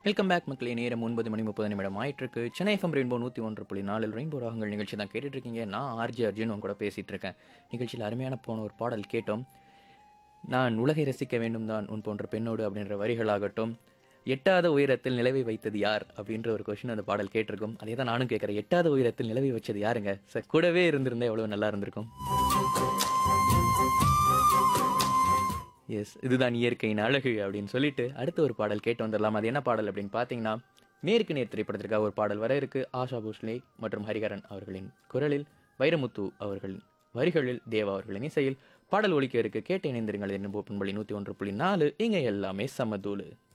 welcome back மக்களே நேரம் ஒன்பது மணி முப்பது நிமிடம் ஆயிட்டிருக்கு சென்னை எஃப்எம் ரெயின்போ நூற்றி ஒன்று புள்ளி நாலில் ரெயின்போ ராகங்கள் நிகழ்ச்சி தான் கேட்டுட்டு இருக்கீங்க நான் ஆர்ஜி அர்ஜுன் உங்க கூட பேசிட்டு இருக்கேன் நிகழ்ச்சியில் அருமையான போன ஒரு பாடல் கேட்டோம் நான் உலகை ரசிக்க வேண்டும் தான் உன் போன்ற பெண்ணோடு அப்படின்ற வரிகளாகட்டும் எட்டாத உயரத்தில் நிலவை வைத்தது யார் அப்படின்ற ஒரு கொஷின் அந்த பாடல் கேட்டிருக்கும் அதே தான் நானும் கேட்குறேன் எட்டாத உயரத்தில் நிலவை வச்சது யாருங்க சார் கூடவே இருந்திருந்தா எவ்வளோ நல்லா இருந்திருக்கும் எஸ் இதுதான் இயற்கையின் அழகு அப்படின்னு சொல்லிட்டு அடுத்த ஒரு பாடல் கேட்டு வந்துடலாம் அது என்ன பாடல் அப்படின்னு பார்த்தீங்கன்னா நேருக்கு நேர் திரைப்படத்திற்காக ஒரு பாடல் வர இருக்கு ஆஷா போஸ்லே மற்றும் ஹரிஹரன் அவர்களின் குரலில் வைரமுத்து அவர்களின் வரிகளில் தேவா அவர்களின் இசையில் பாடல் ஒலிக்க இருக்கு கேட்டு இணைந்திருங்கள் என்று பண்பளி நூற்றி ஒன்று புள்ளி நாலு இங்கே எல்லாமே சமதூளு